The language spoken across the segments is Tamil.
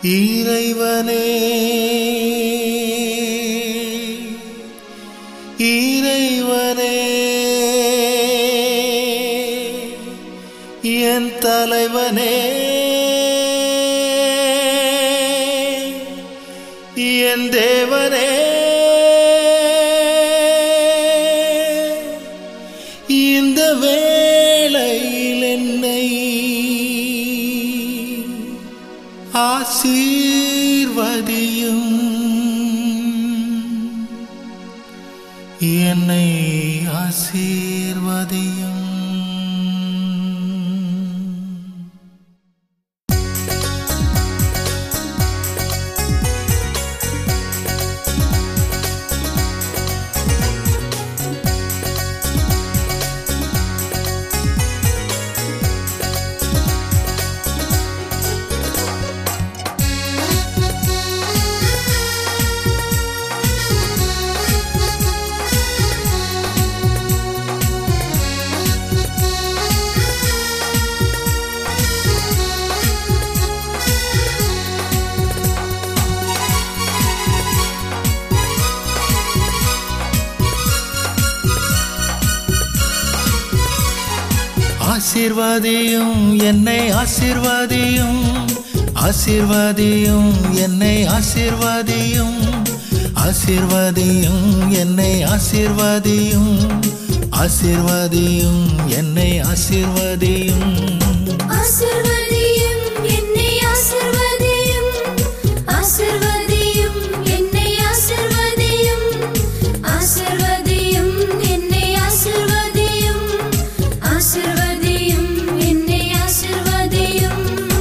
இறைவனே இறைவனே என் தலைவனே என் தேவனே இந்த வேளையில் என்னை ஆசீர்வதியும் என்னை ஆசீர்வதியும் ஆசீர்வாதியும் என்னை ஆசீர்வாதியும் ஆசீர்வாதியும் என்னை ஆசீர்வாதியும் ஆசீர்வாதியும் என்னை ஆசீர்வாதியும் ஆசீர்வாதியும் என்னை ஆசீர்வாதியும் ஆசிர்வதியும் என்னை ஆசிர்வதியும் ஆசிர்வதியும் என்னை ஆசிர்வதியும் ஆசிர்வதியும் என்னை ஆசிர்வதியும் ஆசிர்வதியும் என்னை ஆசிர்வதியும்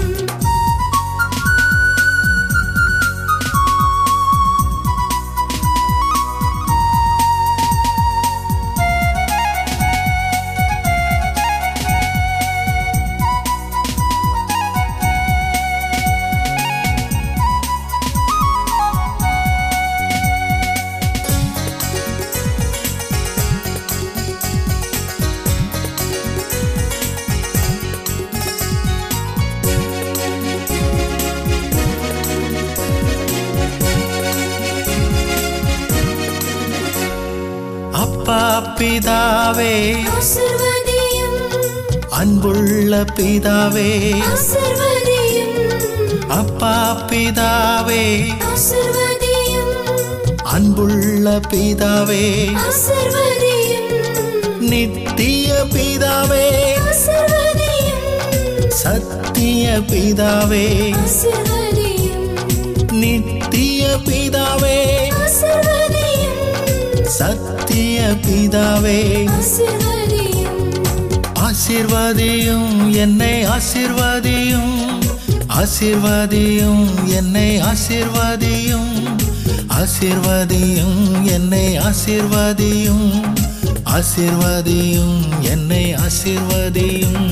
அப்பா பிதாவே ஆசிர்வதியும் அன்புள்ள பிதாவே ஆசிர்வதியும் அப்பா பிதாவே ஆசிர்வதியும் அன்புள்ள பிதாவே ஆசிர்வதியும் நித்திய பிதாவே ஆசிர்வதியும் சத்திய பிதாவே ஆசிர்வதியும் நித்திய பிதாவே ஆசிர்வதியும் சத்திய பிதாவே ஆசிர்வதியும் ஆசீர்வாதியும் என்னை ஆசீர்வாதியும் ஆசீர்வாதியும் என்னை ஆசீர்வாதியும் ஆசீர்வாதியும் என்னை ஆசீர்வாதியும் ஆசீர்வாதியும் என்னை ஆசீர்வாதியும்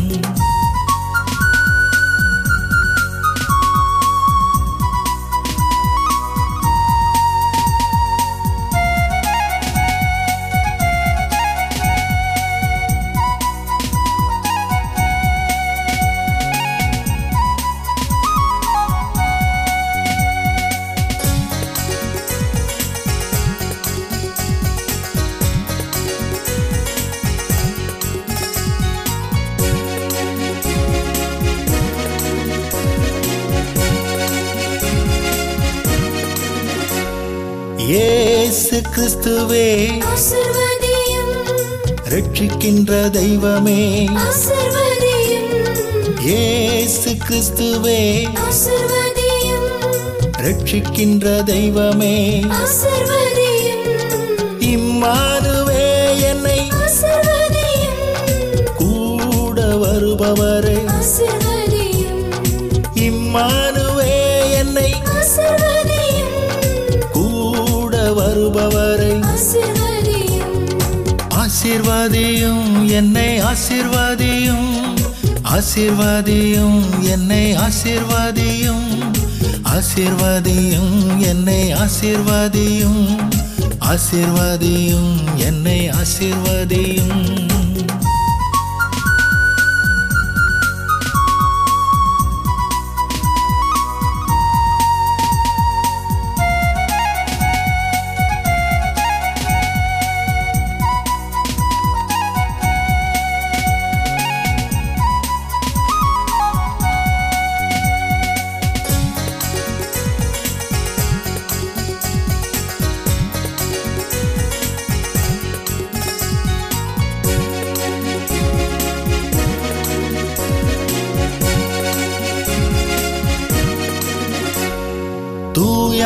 இயேசு கிறிஸ்துவே ஆசிர்வதியும் ரட்சிக்கின்ற தெய்வமே ஆசிர்வதியும் இயேசு கிறிஸ்துவே ஆசிர்வதியும் ரட்சிக்கின்ற தெய்வமே ஆசிர்வதியும் இம்மானுவே என்னை ஆசிர்வதியும் கூட வருபவரே ஆசிர்வதியும் இம்மானுவே என்னை ஆசிர்வதியும் கூட வருபவரை ஆசிர்வதியும் ஆசீர்வாதியும் என்னை ஆசீர்வாதியும் ஆசீர்வாதியும் என்னை ஆசீர்வாதியும் ஆசீர்வாதியும் என்னை ஆசீர்வாதியும் ஆசீர்வாதியும் என்னை ஆசீர்வாதியும்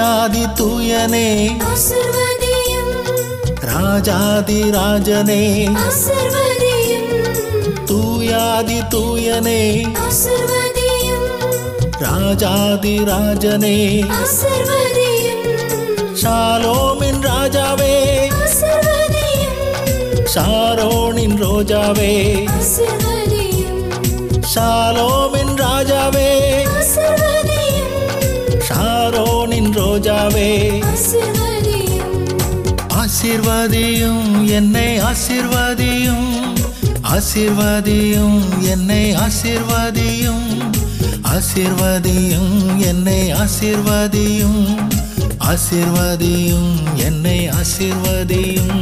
தூயாதி தூயனே ஆசிர்வதியும் ராஜாதி ராஜனே ஆசிர்வதியும் தூயாதி தூயனே ஆசிர்வதியும் ராஜாதி ராஜனே ஆசிர்வதியும் ஷாலோமின் ராஜாவே ஆசிர்வதியும் ஷாரோனின் ரோஜாவே ஆசிர்வதியும் ஷாலோமின் ராஜாவே ஆசிர்வதியும் ஷாரோனின் ரோஜாவே ஆசிர்வதியும் ஆசிர்வதியும் என்னை ஆசிர்வதியும் ஆசிர்வதியும் என்னை ஆசிர்வதியும் ஆசிர்வதியும் என்னை ஆசிர்வதியும் ஆசிர்வதியும் என்னை ஆசிர்வதியும்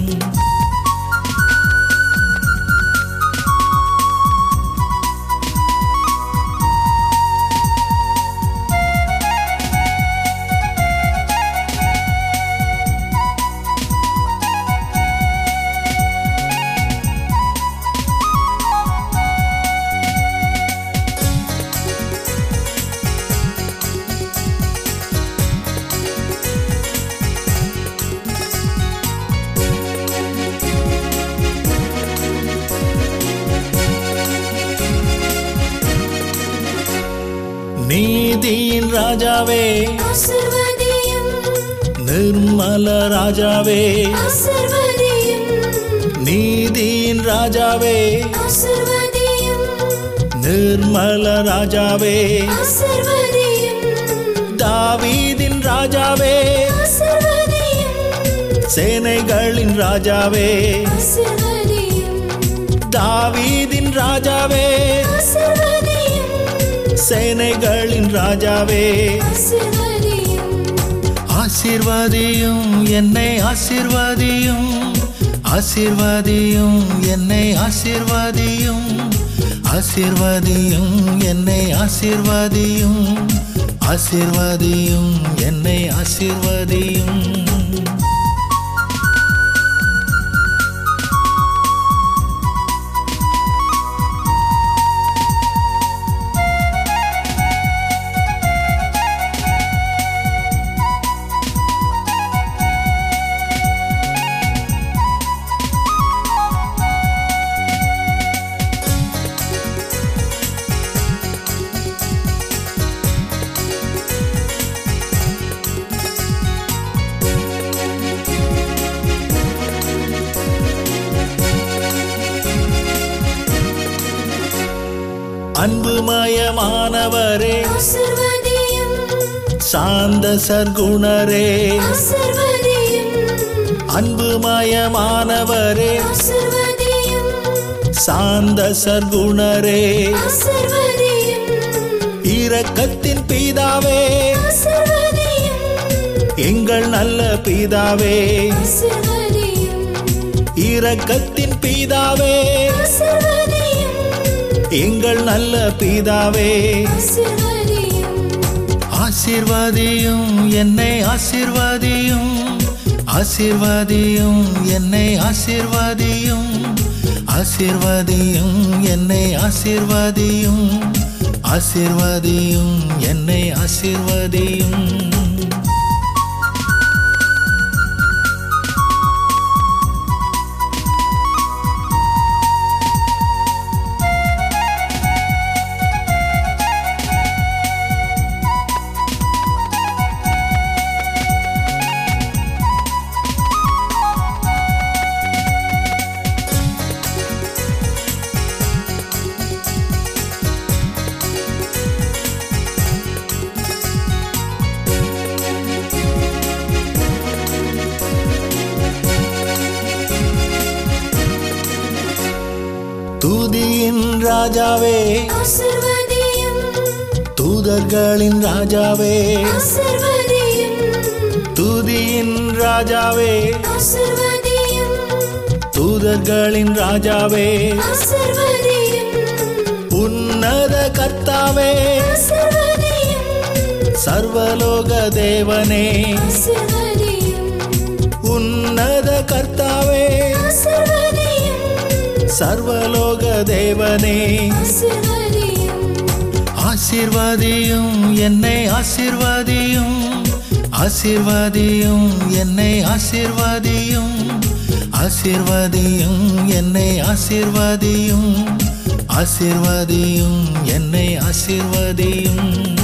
நீதியின் ராஜாவே ஆசிர்வதியும் நிர்மல ராஜாவே ஆசிர்வதியும் நீதியின் ராஜாவே ஆசிர்வதியும் நிர்மல ராஜாவே ஆசிர்வதியும் தாவீதின் ராஜாவே ஆசிர்வதியும் சேனைகளின் ராஜாவே ஆசிர்வதியும் தாவீதின் ராஜாவே ஆசிர்வதியும் சேனைகளின் ராஜாவே ஆசிர்வதியும் ஆசிர்வதியும் என்னை ஆசிர்வதியும் ஆசிர்வதியும் என்னை ஆசிர்வதியும் ஆசிர்வதியும் என்னை ஆசிர்வதியும் ஆசிர்வதியும் என்னை ஆசிர்வதியும் அன்புமயமானவரே ஆசிர்வதியும் சாந்த சர்க்குணரே ஆசிர்வதியும் அன்புமயமானவரே ஆசிர்வதியும் சாந்த சர்க்குணரே ஆசிர்வதியும் இரக்கத்தின் பீதாவே ஆசிர்வதியும் எங்கள் நல்ல பீதாவே ஆசிர்வதியும் இரக்கத்தின் பீதாவே ஆசிர்வதியும் எங்கள் நல்ல பீதாவே ஆசிர்வதியும் ஆசிர்வதியும் என்னை ஆசிர்வதியும் ஆசிர்வதியும் என்னை ஆசிர்வதியும் ஆசிர்வதியும் என்னை ஆசிர்வதியும் ஆசிர்வதியும் என்னை ஆசிர்வதியும் துதியின் ராஜாவே ஆசிர்வதியும் தூதர்களின் ராஜாவே ஆசிர்வதியும் துதியின் ராஜாவே ஆசிர்வதியும் தூதர்களின் ராஜாவே ஆசிர்வதியும் உன்னத கர்த்தாவே ஆசிர்வதியும் சர்வலோக தேவனே ஆசிர்வதியும் உன்னத கர்த்தாவே ஆசிர்வதியும் சர்வலோக தேவனே ஆசிர்வதியும் ஆசிர்வதியும் என்னை ஆசிர்வதியும் ஆசிர்வாதியும் என்னை ஆசிர்வாதியும் ஆசிர்வாதியும் என்னை ஆசிர்வாதியும் ஆசிர்வாதியும் என்னை ஆசிர்வாதியும்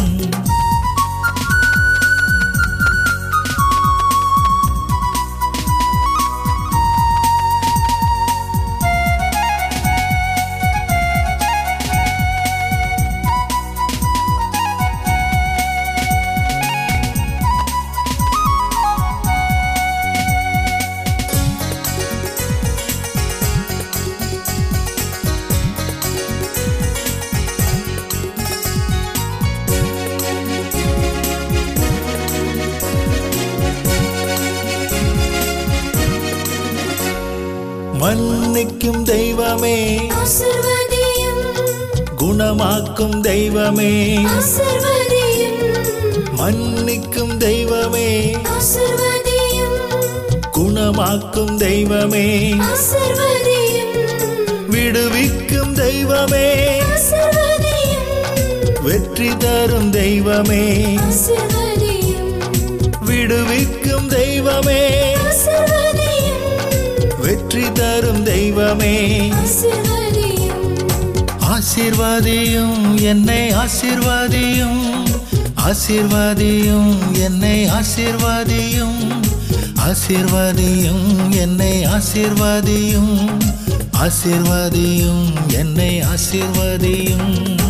மன்னிக்கும் தெய்வமே ஆசிர்வதியும் குணமாக்கும் தெய்வமே ஆசிர்வதியும் மன்னிக்கும் தெய்வமே ஆசிர்வதியும் குணமாக்கும் தெய்வமே ஆசிர்வதியும் விடுவிக்கும் தெய்வமே ஆசிர்வதியும் வெற்றி தரும் தெய்வமே ஆசிர்வதியும் விடுவிக்கும் தெய்வமே ஆசிர்வதியும் வெற்றி தரும் தெய்வமே ஆசிர்வதியும் ஆசிர்வாதியும் என்னை ஆசிர்வாதியும் ஆசிர்வாதியும் என்னை ஆசிர்வாதியும் ஆசிர்வாதியும் என்னை ஆசிர்வாதியும் ஆசிர்வாதியும் என்னை ஆசிர்வாதியும்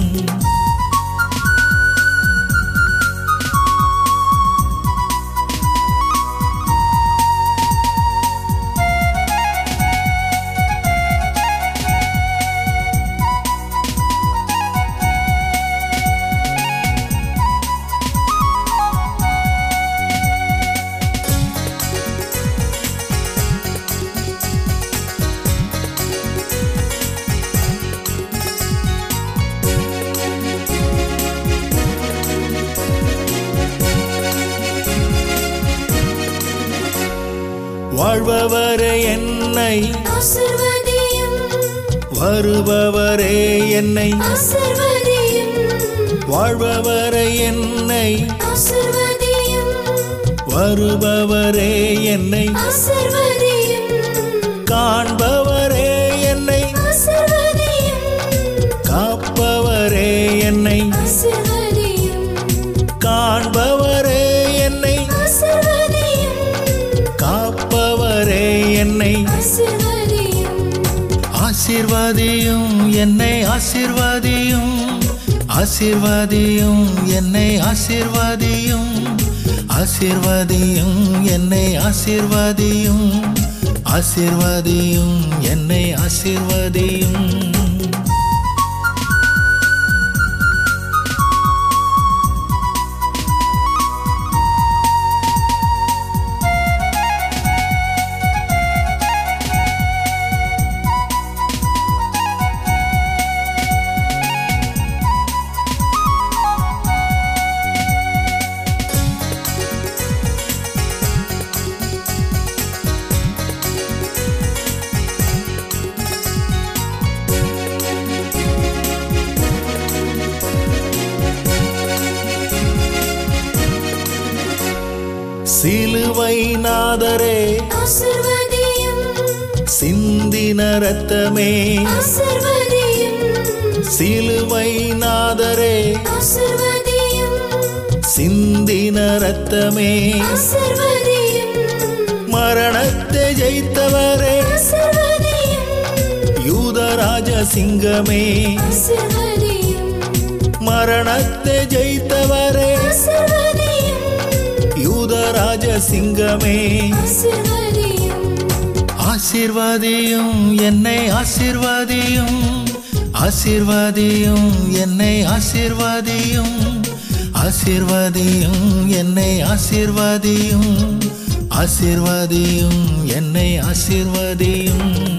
வாழ்பவரே என்னை ஆசிர்வதியும் வருபவரே என்னை ஆசிர்வதியும் வாழ்பவரே என்னை ஆசிர்வதியும் வருபவரே என்னை ஆசிர்வதியும் காண்பவரே என்னை ஆசிர்வதியும் காப்பவரே என்னை ஆசிர்வதியும் காண்பவரே என்னை ஆசிர்வதியும் காப்பவரே என்னை ஆசிர்வதியும் ஆசிர்வாதியும் என்னை ஆசிர்வாதியும் ஆசிர்வாதியும் என்னை ஆசிர்வாதியும் ஆசிர்வாதியும் என்னை ஆசிர்வாதியும் ஆசிர்வாதியும் என்னை ஆசிர்வாதியும் சிலுவை நாதரே ஆசிர்வதியும் சிந்தின ரத்தமே ஆசிர்வதியும் சிலுவை நாதரே ஆசிர்வதியும் சிந்தின ரத்தமே ஆசிர்வதியும் மரணத்தை ஜெயித்தவரே ஆசிர்வதியும் யூதராஜ சிங்கமே ஆசிர்வதியும் மரணத்தை ஜெயித்தவரே ஆசிர்வதியும் யூதராஜ சிங்கமே ஆசிர்வதியும் ஆசிர்வாதியும் என்னை ஆசிர்வாதியும் ஆசிர்வாதியும் என்னை ஆசிர்வாதியும் ஆசிர்வாதியும் என்னை ஆசிர்வாதியும் ஆசிர்வாதியும் என்னை ஆசிர்வாதியும்